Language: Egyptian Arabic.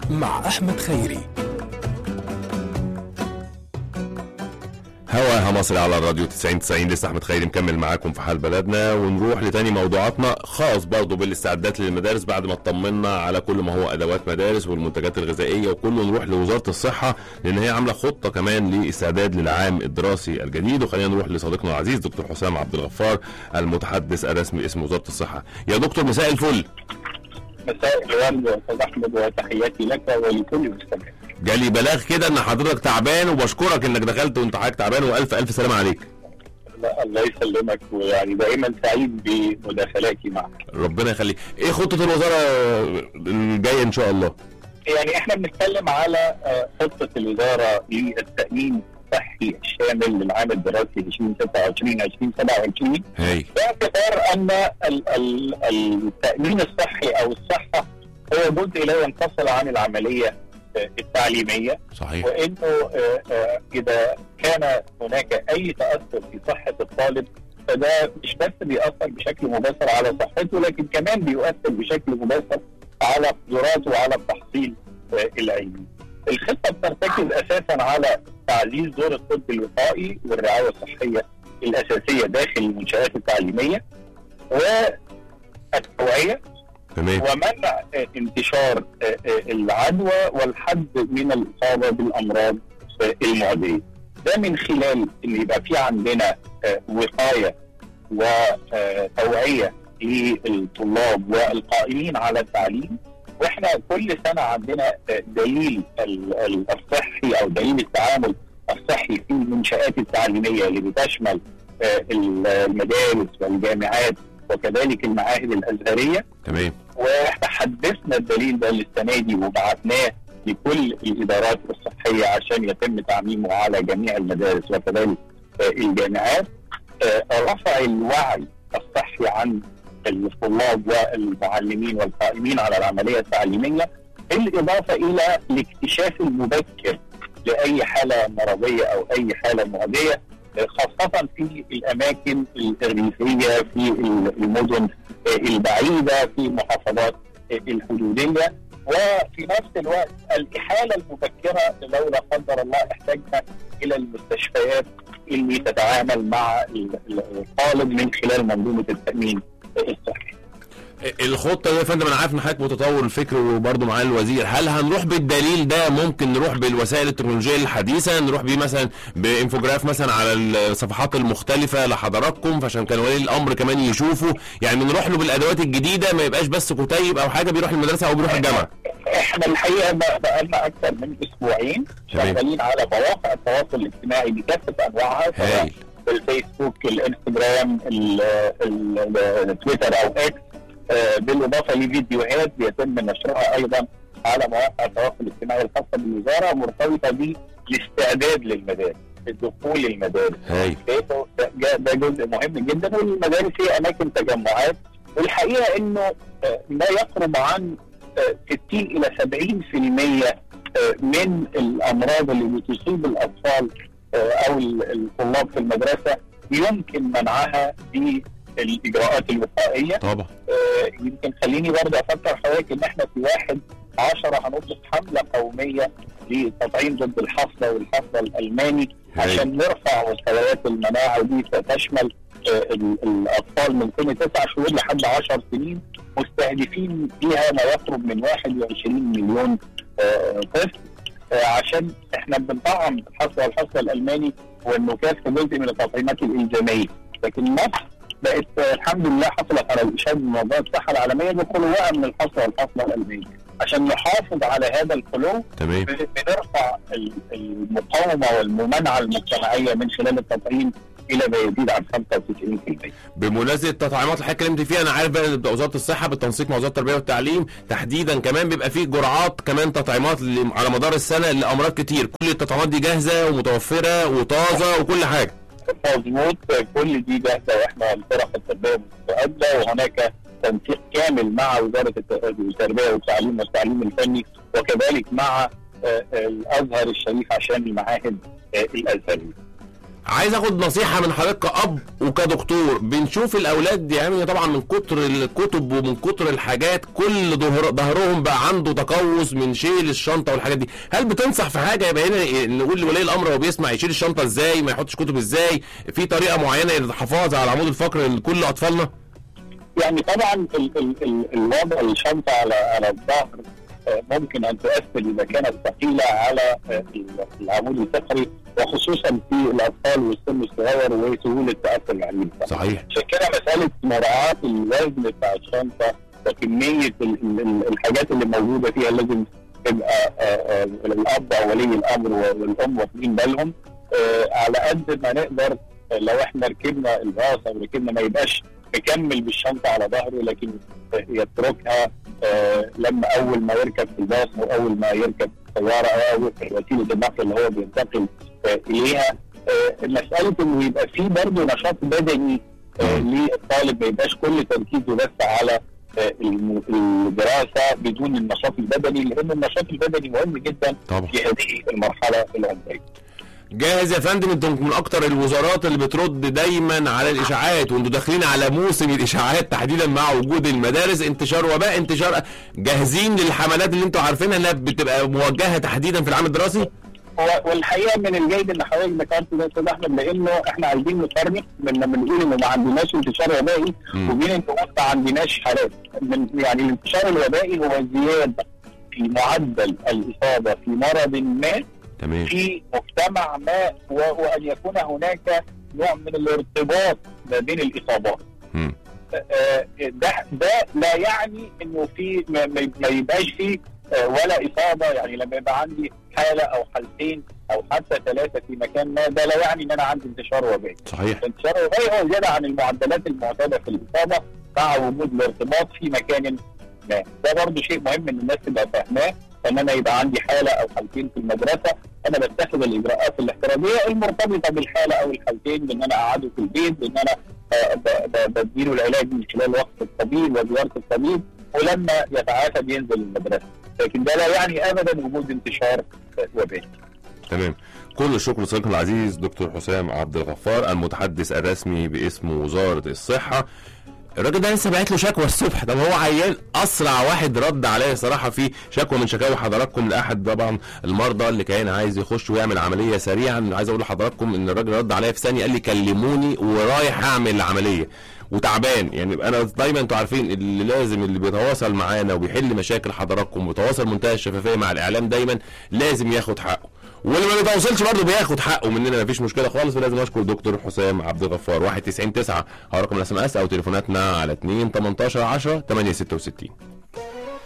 مع أحمد خيري هواها مصري على الراديو 90 90 لسه احمد خيري مكمل معاكم في حال بلدنا ونروح لتاني موضوعاتنا خاص برضه بالاستعدادات للمدارس بعد ما اطمنا على كل ما هو ادوات مدارس والمنتجات الغذائيه وكله نروح لوزاره الصحه لان هي عامله خطه كمان لاستعداد للعام الدراسي الجديد وخلينا نروح لصديقنا العزيز دكتور حسام عبد الغفار المتحدث الرسمي باسم وزاره الصحه يا دكتور مساء الفل مساء الورد واستاذ احمد وتحياتي لك ولكل المستمعين. جالي بلاغ كده ان حضرتك تعبان وبشكرك انك دخلت وانت حضرتك تعبان والف الف سلامه عليك لا، الله يسلمك ويعني دائما سعيد بمداخلاتي معك. ربنا يخليك ايه خطه الوزاره الجايه ان شاء الله يعني احنا بنتكلم على آه، خطه الوزاره للتامين الصحي الشامل للعام الدراسي 2026 2027 هاي باعتبار ان ال- ال- التامين الصحي او الصحه هو جزء لا ينفصل عن العمليه آه، التعليميه صحيح وانه آه، آه، اذا كان هناك اي تاثر في صحه الطالب فده مش بس بيأثر بشكل مباشر على صحته لكن كمان بيؤثر بشكل مباشر على قدراته وعلى التحصيل آه، العلمي. الخطه بترتكز اساسا على تعزيز دور الطب الوقائي والرعايه الصحيه الاساسيه داخل المنشات التعليميه والتوعيه تمام ومنع آه، انتشار آه، آه، العدوى والحد من الاصابه بالامراض آه، المعديه. ده من خلال ان يبقى في عندنا آه، وقايه وتوعيه للطلاب والقائمين على التعليم واحنا كل سنه عندنا آه، دليل ال- ال- الصحي او دليل التعامل الصحي في المنشات التعليميه اللي بتشمل آه، المدارس والجامعات وكذلك المعاهد الازهريه تمام واحنا حدثنا الدليل ده السنه دي وبعتناه لكل الادارات الصحيه عشان يتم تعميمه على جميع المدارس وكذلك آه، الجامعات آه، رفع الوعي الصحي عن الطلاب والمعلمين والقائمين على العمليه التعليميه بالاضافه الى الاكتشاف المبكر لاي حاله مرضيه او اي حاله معديه آه، خاصه في الاماكن الريفيه في المدن آه، البعيده في المحافظات آه، الحدوديه وفي نفس الوقت الاحاله المبكره لو لا قدر الله احتاجنا الى المستشفيات اللي تتعامل مع ال- ال- الطالب من خلال منظومه التامين الصحي. الخطه دي يا فندم انا عارف ان حضرتك متطور الفكر وبرضه معاه الوزير هل هنروح بالدليل ده ممكن نروح بالوسائل التكنولوجيه الحديثه نروح بيه مثلا بانفوجراف مثلا على الصفحات المختلفه لحضراتكم فعشان كان ولي الامر كمان يشوفوا يعني بنروح له بالادوات الجديده ما يبقاش بس كتيب او حاجه بيروح المدرسه او بيروح الجامعه احنا الحقيقه بقى- بقالنا اكثر من اسبوعين تمام. شغالين على مواقع التواصل الاجتماعي بكافه انواعها سواء هايل الفيسبوك الانستجرام ال- ال- التويتر او اكس آه، بالاضافه لفيديوهات بيتم نشرها ايضا على مواقع التواصل الاجتماعي الخاصه بالوزاره مرتبطه بالاستعداد للمدارس الدخول المدارس هايل ده ده- ده جزء مهم جدا والمدارس هي اماكن تجمعات والحقيقه انه آه، ما يقرب عن آه، 60 الى 70% آه، من الامراض اللي بتصيب الاطفال آه، او ال- الطلاب في المدرسه يمكن منعها بالاجراءات الوقائيه طبعا آه، يمكن خليني برضه افكر حضرتك ان احنا في واحد عشرة هنطلق حمله قوميه للتطعيم ضد الحصبه والحصبه الالماني هايل. عشان نرفع مستويات المناعه ودي تشمل آه، ال- الاطفال من سن تسع شهور لحد 10 سنين مستهدفين فيها ما يقرب من 21 مليون آه، طفل آه، عشان احنا بنطعم الحصبه والحصبه الالماني والنكاس كجزء من التطعيمات الالزاميه لكن مصر بقت آه، الحمد لله حصلت على الاشهاد من منظمه الصحه العالميه بخلوها من الحصبه والحصبه الالمانيه عشان نحافظ على هذا الخلو تمام ب- بنرفع ال- المقاومه والممانعه المجتمعيه من خلال التطعيم الى ما يزيد عن 95%. بمناسبه التطعيمات اللي حضرتك اتكلمت فيها انا عارف بقى إن بتبقى وزاره الصحه بالتنسيق مع وزاره التربيه والتعليم تحديدا كمان بيبقى فيه جرعات كمان تطعيمات اللي على مدار السنه لامراض كتير كل التطعيمات دي جاهزه ومتوفره وطازه وكل حاجه مظبوط كل دي جاهزه واحنا الفرق التربيه مستعده وهناك تنسيق كامل مع وزاره الت- التربيه والتعليم والتعليم الفني وكذلك مع آه، الازهر الشريف عشان المعاهد آه، الازهريه. عايز اخد نصيحه من حضرتك كاب وكدكتور بنشوف الاولاد يعني طبعا من كتر الكتب ومن كتر الحاجات كل ظهر ظهرهم بقى عنده تقوس من شيل الشنطه والحاجات دي هل بتنصح في حاجه يبقى هنا نقول لولي الامر وهو بيسمع يشيل الشنطه ازاي ما يحطش كتب ازاي في طريقه معينه للحفاظ على العمود الفقري لكل اطفالنا يعني طبعا ال ال ال الوضع الشنطه على على الظهر آه، ممكن ان تؤثر اذا كانت ثقيله على آه، العمود الفقري وخصوصا في الاطفال والسن الصغير وسهوله تاثر العمود صحيح عشان كده مساله مراعاه الوزن بتاع الشنطه وكميه ال- ال- الحاجات اللي موجوده فيها لازم تبقى آه، آه، الاب او ولي الامر والام واخدين بالهم آه، على قد ما نقدر آه، لو احنا ركبنا الباص او ركبنا ما يبقاش مكمل بالشنطه على ظهره لكن آه، يتركها آه، لما اول ما يركب في الباص او اول ما يركب في السياره او وسيله النقل اللي هو بينتقل آه، اليها آه، مساله انه يبقى في برضه نشاط بدني آه، للطالب ما يبقاش كل تركيزه بس على آه، الم- الدراسه بدون النشاط البدني لان النشاط البدني مهم جدا طبعا في هذه المرحله العمريه. جاهز يا فندم انتم من اكتر الوزارات اللي بترد دايما على الاشاعات وانتوا داخلين على موسم الاشاعات تحديدا مع وجود المدارس انتشار وباء انتشار جاهزين للحملات اللي انتوا عارفينها انها بتبقى موجهه تحديدا في العام الدراسي هو والحقيقه من الجيد ان حضرتك ذكرت ده يا استاذ احمد لانه احنا عايزين نفرق من لما نقول انه ما عندناش انتشار وبائي مم. وبين انه ما عندناش حالات من يعني الانتشار الوبائي هو زياده في معدل الاصابه في مرض ما تمام في مجتمع ما و- وان يكون هناك نوع من الارتباط ما بين الاصابات مم. آه، ده ده لا يعني انه في ما, ما- ما يبقاش فيه آه، ولا اصابه يعني لما يبقى عندي حاله او حالتين او حتى ثلاثه في مكان ما ده لا يعني ان انا عندي انتشار وبائي صحيح الانتشار الوبائي هو زياده عن المعدلات المعتاده في الاصابه مع وجود الارتباط في مكان ما ده برضه شيء مهم ان الناس تبقى فاهماه ان انا يبقى عندي حاله او حالتين في المدرسه انا بتخذ الاجراءات الاحترازيه المرتبطه بالحاله او الحالتين بان انا اقعده في البيت بان انا آه، ب- ب- بديله العلاج من خلال وقت الطبيب وزياره الطبيب ولما يتعافى بينزل المدرسه لكن ده لا يعني ابدا وجود انتشار آه، وبائي تمام كل الشكر لصديقنا العزيز دكتور حسام عبد الغفار المتحدث الرسمي باسم وزاره الصحه الراجل ده لسه بعت له شكوى الصبح طب هو عيان اسرع واحد رد عليا صراحه في شكوى من شكاوى حضراتكم لاحد طبعا المرضى اللي كان عايز يخش ويعمل عمليه سريعا عايز اقول لحضراتكم ان الراجل رد عليا في ثانيه قال لي كلموني ورايح اعمل العمليه وتعبان يعني انا دايما انتوا عارفين اللي لازم اللي بيتواصل معانا وبيحل مشاكل حضراتكم وبيتواصل منتهى الشفافيه مع الاعلام دايما لازم ياخد حقه واللي ما بيتواصلش برضه بياخد حقه مننا مفيش مشكله خالص ولازم اشكر الدكتور حسام عبد الغفار 1 90 9 هو رقم الاس ام اس او تليفوناتنا على 2 18 10 8 66